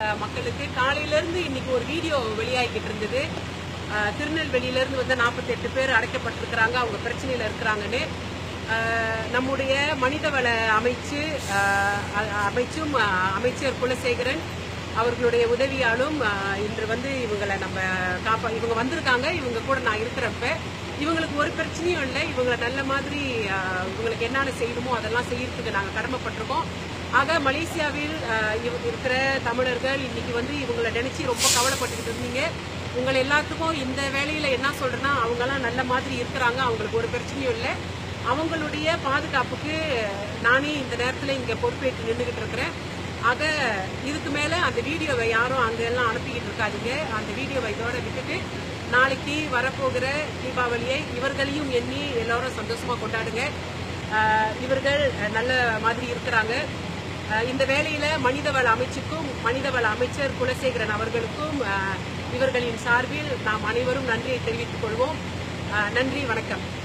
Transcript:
அஹ், மக்களுக்கு காலையில இருந்து இன்னைக்கு ஒரு வீடியோ வெளியாகிட்டு இருந்தது அஹ், திருநெல்வேலியில இருந்து வந்து 48 பேர் அடைக்கப்பட்டிருக்கிறாங்க அவங்க பிரச்சனையில இருக்கிறாங்கன்னு அஹ், நம்முடைய மனிதவள அமைச்சு அஹ், அ- அமைச்சும் அஹ், அமைச்சர் குலசேகரன் அவர்களுடைய உதவியாலும் அஹ், இன்று வந்து இவங்களை நம்ம காப்பா இவங்க வந்திருக்காங்க இவங்க கூட நான் இருக்கிறப்ப இவங்களுக்கு ஒரு பிரச்சனையும் இல்லை இவங்களை நல்ல மாதிரி அஹ், இவங்களுக்கு என்னென்ன செய்யணுமோ அதெல்லாம் செய்யறதுக்கு நாங்கள் கடமைப்பட்டிருக்கோம் ஆக மலேசியாவில் அஹ், இவ- இருக்கிற தமிழர்கள் இன்னைக்கு வந்து இவங்களை நினைச்சு ரொம்ப கவலைப்பட்டுக்கிட்டு இருந்தீங்க உங்களை எல்லாத்துக்கும் இந்த வேலையில என்ன சொல்றேன்னா அவங்கெல்லாம் நல்ல மாதிரி இருக்கிறாங்க அவங்களுக்கு ஒரு பிரச்சனையும் இல்லை அவங்களுடைய பாதுகாப்புக்கு நானே இந்த நேரத்தில் இங்கே பொறுப்பேற்று நின்றுகிட்டு இருக்கிறேன் ஆக இதுக்கு மேல அந்த வீடியோவை யாரும் அங்கெல்லாம் அனுப்பிக்கிட்டு இருக்காதீங்க அந்த வீடியோவை இதோட விட்டுட்டு நாளைக்கு வரப்போகிற தீபாவளியை இவர்களையும் எண்ணி எல்லாரும் சந்தோஷமா கொண்டாடுங்க ஆஹ் இவர்கள் நல்ல மாதிரி இருக்கிறாங்க ஆஹ் இந்த வேலையில மனிதவள அமைச்சுக்கும் மனிதவள அமைச்சர் குலசேகரன் அவர்களுக்கும் ஆஹ் இவர்களின் சார்பில் நாம் அனைவரும் நன்றியை தெரிவித்துக் கொள்வோம் ஆஹ் நன்றி வணக்கம்